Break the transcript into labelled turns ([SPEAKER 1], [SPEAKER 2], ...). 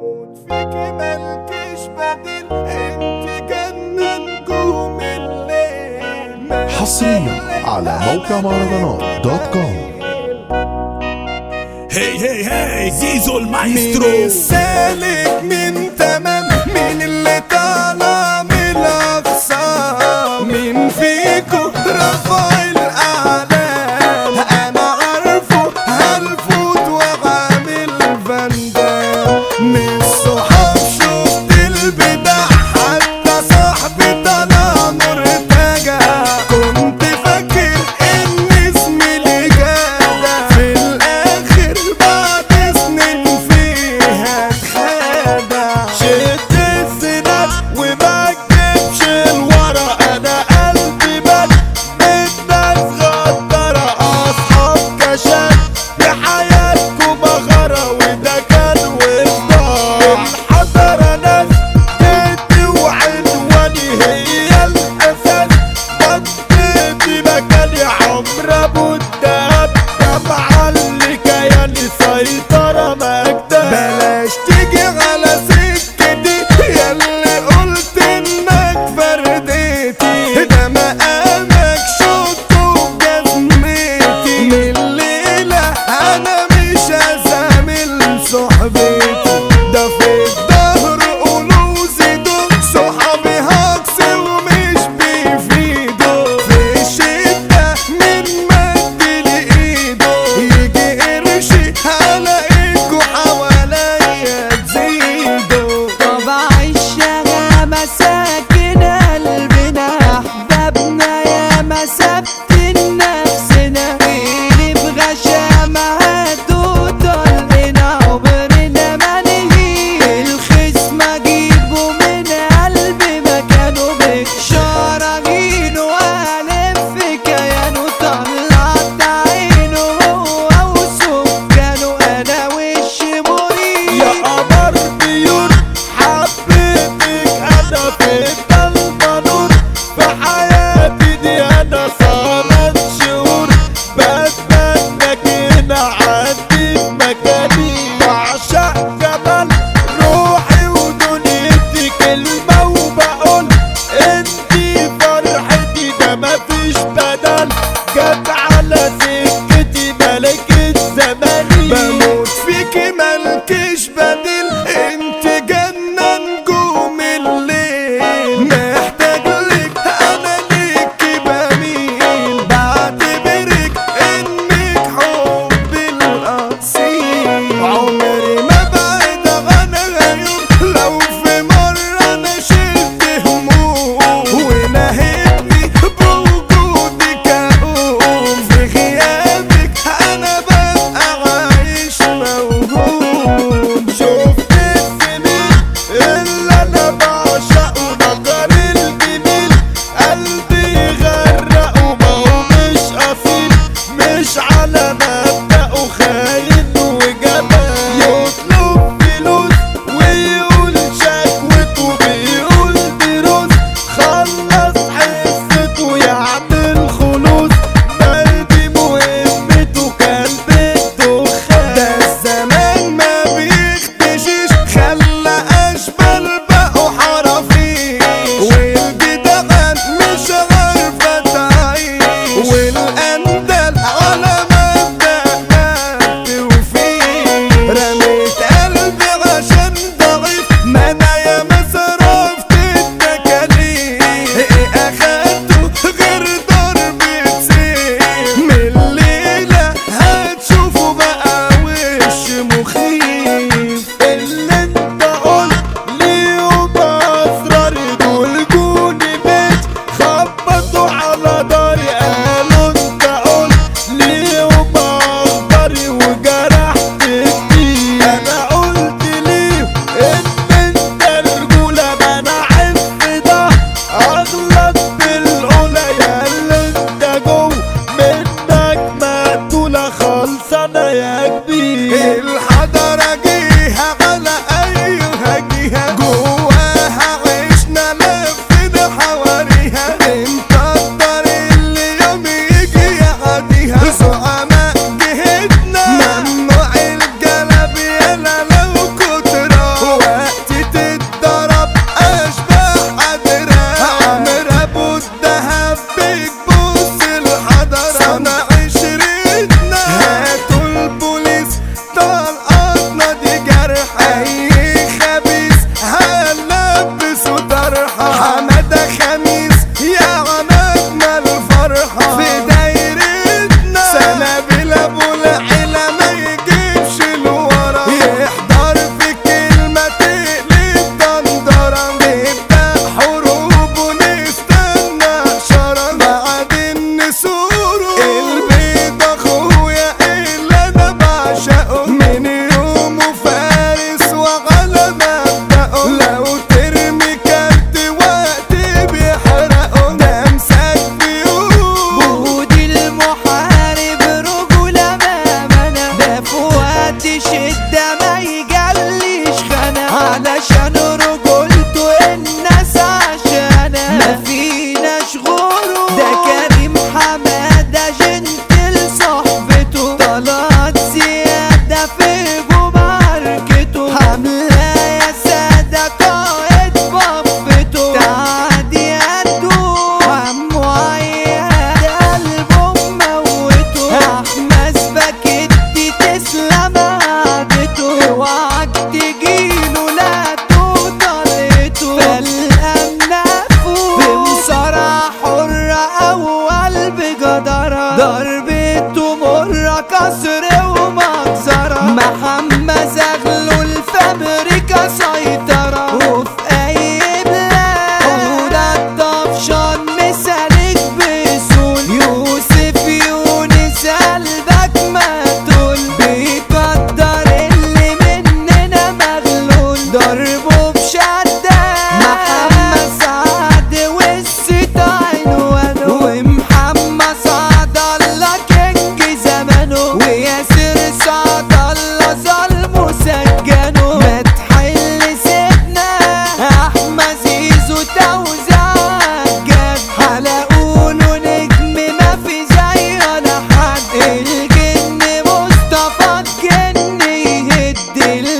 [SPEAKER 1] بموت فيكي مالكيش بديل انت جنة نجوم الليل
[SPEAKER 2] حصريا على موقع مهرجانات دوت كوم
[SPEAKER 3] هي هي هي زيزو
[SPEAKER 1] مين
[SPEAKER 3] المايسترو
[SPEAKER 1] السالك مين تمام مين اللي طالع من الاقصى مين فيكو رفع الاعلام انا عارفه هلفوت وعامل فندام من الصحاب شفت البدع حتى صاحبي طلع مرتجع كنت فاكر ان اسمي اللي جدع في الاخر بعد سنين فيها اتخدع شلت السنان وما تجيبش الورق انا قلبي بل الناس غدارة اصحاب كشات لحياتكم مغارة وده كان وفضار الحضرة ناس بيتي وعنواني هي الاساس بطيتي مكاني عمر ابو الدهب طبعا اللي كياني سيطرة مجدة بلاش تيجي على سكتي ياللي قلت انك فرديتي ده مقامك شطه بجزمتي من الليلة انا مش هزامل صحبتي ده في الظهر قولوا زيدوا صحابي هاكس ومش بيفيدوا في الشدة من مد لايده يجي قرشي هلاقيكوا حواليا تزيدوا
[SPEAKER 4] طبع الشغا مساكن قلبنا احبابنا يا مسابت نفسنا اللي بغشامة هاتوا طلقنا عمرنا ما نهي الخصم اجيبه من قلبي مكانه بإشارة جيله والف كيانه طلعت عينه هو وسكانه انا وش مريح
[SPEAKER 1] يا قمر بيور حبيتك انا في الضلمة نور في حياتي دي انا صارت شهور بتمنى كده عندي في مكاني بعشق جمال روحي ودنيتي كلمة وبقول انتي فرحتي ده مفيش بدل جت على سكتي ملكة زماني بموت فيكي ملكش بديل انت جنة نجوم الليل محتاج لك انا ليكي بميل بعتبرك انك حبي الاصيل عمري ما بعد عن غيوم لو في مرة انا شلت هموم ونهيتني بوجودك اقوم في غيابك انا ببقى عايش موهوم شفت
[SPEAKER 4] اللي